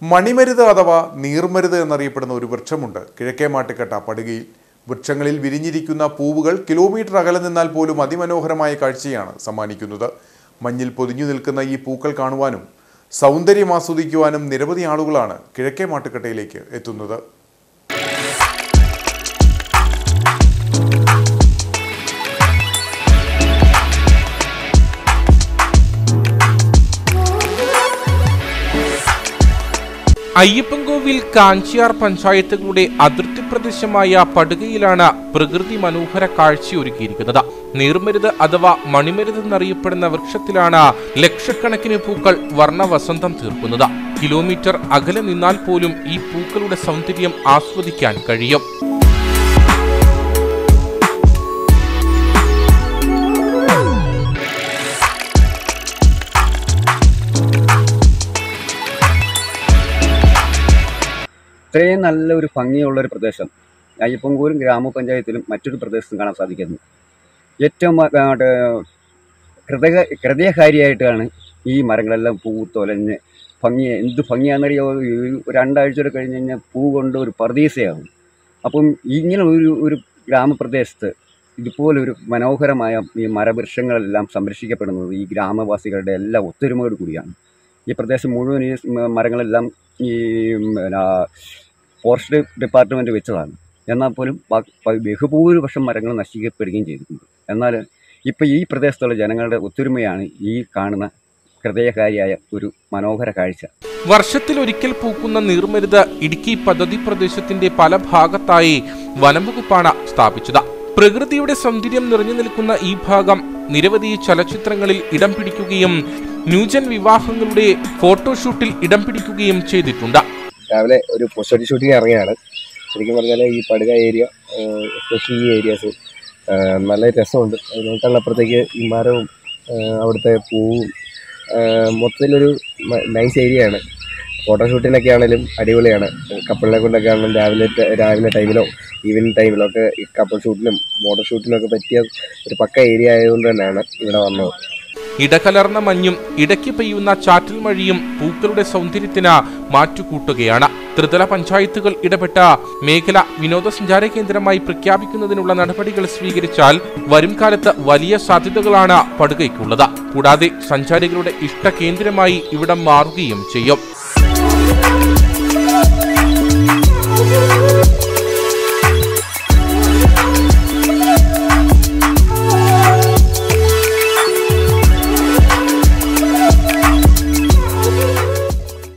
മണിമരുത് അഥവാ നീർമരുത് എന്നറിയപ്പെടുന്ന ഒരു വൃക്ഷമുണ്ട് കിഴക്കേ മാട്ടിക്കട്ട പടുകയിൽ വൃക്ഷങ്ങളിൽ വിരിഞ്ഞിരിക്കുന്ന പൂവുകൾ കിലോമീറ്റർ അകലെ നിന്നാൽ പോലും അതിമനോഹരമായ കാഴ്ചയാണ് സമ്മാനിക്കുന്നത് മഞ്ഞിൽ പൊതിഞ്ഞു നിൽക്കുന്ന ഈ പൂക്കൾ കാണുവാനും സൗന്ദര്യം ആസ്വദിക്കുവാനും നിരവധി ആളുകളാണ് കിഴക്കേ മാട്ടുക്കട്ടയിലേക്ക് എത്തുന്നത് അയ്യപ്പൻകോവിൽ കാഞ്ചിയാർ പഞ്ചായത്തുകളുടെ അതിർത്തി പ്രദേശമായ പടുകയിലാണ് പ്രകൃതി മനോഹര കാഴ്ചയൊരുക്കിയിരിക്കുന്നത് നീർമരുത് അഥവാ മണിമരുത് എന്നറിയപ്പെടുന്ന വൃക്ഷത്തിലാണ് ലക്ഷക്കണക്കിന് പൂക്കൾ വർണ്ണവസന്തം തീർക്കുന്നത് കിലോമീറ്റർ അകലെ നിന്നാൽ പോലും ഈ പൂക്കളുടെ സൗന്ദര്യം ആസ്വദിക്കാൻ കഴിയും ഇത്രയും നല്ലൊരു ഭംഗിയുള്ള ഒരു പ്രദേശം അയ്യപ്പൻകൂരും ഗ്രാമപഞ്ചായത്തിലും മറ്റൊരു പ്രദേശത്തും കാണാൻ സാധിക്കുന്നു ഏറ്റവും ആ, അങ്ങോട്ട് ഹൃദയ ഹൃദയകാരിയായിട്ടാണ് ഈ മരങ്ങളെല്ലാം പൂത്തൊലഞ്ഞ് ഭംഗി എന്ത് ഭംഗിയാണെന്നറിയോ ഒരു രണ്ടാഴ്ച കഴിഞ്ഞ് കഴിഞ്ഞാൽ പൂ കൊണ്ട് ഒരു പർദീസയാകും അപ്പം ഇങ്ങനെ ഒരു ഒരു ഗ്രാമപ്രദേശത്ത് ഇതുപോലൊരു മനോഹരമായ ഈ മരവൃക്ഷങ്ങളെല്ലാം സംരക്ഷിക്കപ്പെടുന്നത് ഈ ഗ്രാമവാസികളുടെ എല്ലാം ഒത്തൊരുമയോട് കൂടിയാണ് ഈ പ്രദേശം മുഴുവൻ ഈ മ- മരങ്ങളെല്ലാം ഈ പിന്നെ ഫോറസ്റ്റ് ഡിപ്പാർട്ട്മെൻറ്റ് വെച്ചതാണ് എന്നാൽ പോലും ബാ- പ- ബഹുഭൂരിപക്ഷം മരങ്ങൾ നശിക്കപ്പെടുകയും ചെയ്തിട്ടുണ്ട് എന്നാൽ ഇപ്പോൾ ഈ പ്രദേശത്തുള്ള ജനങ്ങളുടെ ഒത്തൊരുമയാണ് ഈ കാണുന്ന ഹൃദയകാരിയായ ഒരു മനോഹര കാഴ്ച വർഷത്തിൽ ഒരിക്കൽ പൂക്കുന്ന നീർമരുത് ഇടുക്കി പദ്ധതി പ്രദേശത്തിന്റെ പല ഭാഗത്തായി വനംവകുപ്പാണ് സ്ഥാപിച്ചത് പ്രകൃതിയുടെ സൗന്ദര്യം നിറഞ്ഞു നിൽക്കുന്ന ഈ ഭാഗം നിരവധി ചലച്ചിത്രങ്ങളിൽ ഇടം പിടിക്കുകയും ന്യൂജൻ വിവാഹങ്ങളുടെ ഫോട്ടോഷൂട്ടിൽ ഇടം പിടിക്കുകയും ചെയ്തിട്ടുണ്ട് രാവിലെ ഒരു പോസ്റ്റ് ഷൂട്ടിംഗ് ഇറങ്ങിയാണ് ശരിക്കും പറഞ്ഞാൽ ഈ പടുക ഏരിയ എസ്പെഷ്യലി ഈ ഏരിയാസ് നല്ല രസമുണ്ട് അതിനേക്കാളപ്പുറത്തേക്ക് ഈ മരവും ആ, അവിടുത്തെ പൂവും ആ, മൊത്തത്തിലൊരു നൈസ് ഏരിയ ആണ് ഫോട്ടോഷൂട്ടിനൊക്കെ ആണെങ്കിലും അടിപൊളിയാണ് കപ്പിളിനെ കൊണ്ടൊക്കെ ആണെങ്കിലും രാവിലെ ട- രാവിലെ ടൈമിലോ ഈവനിങ് ടൈമിലോ ഒക്കെ ഈ കപ്പിൾ ഷൂട്ടിനും മോട്ടോർ ഷൂട്ടിനും ഒക്കെ പറ്റിയ ഒരു പക്ക ഏരിയ ആയതുകൊണ്ട് തന്നെയാണ് ഇവിടെ വന്നത് ഇടകലർന്ന മഞ്ഞും ഇടയ്ക്ക് പെയ്യുന്ന ചാറ്റൽ മഴയും പൂക്കളുടെ സൗന്ദര്യത്തിന് മാറ്റുകൂട്ടുകയാണ് ത്രിതല പഞ്ചായത്തുകൾ ഇടപെട്ട മേഖല വിനോദസഞ്ചാര കേന്ദ്രമായി പ്രഖ്യാപിക്കുന്നതിനുള്ള നടപടികൾ സ്വീകരിച്ചാൽ വരും കാലത്ത് വലിയ സാധ്യതകളാണ് പടുകയ്ക്കുള്ളത് കൂടാതെ സഞ്ചാരികളുടെ ഇഷ്ട കേന്ദ്രമായി ഇവിടം മാറുകയും ചെയ്യും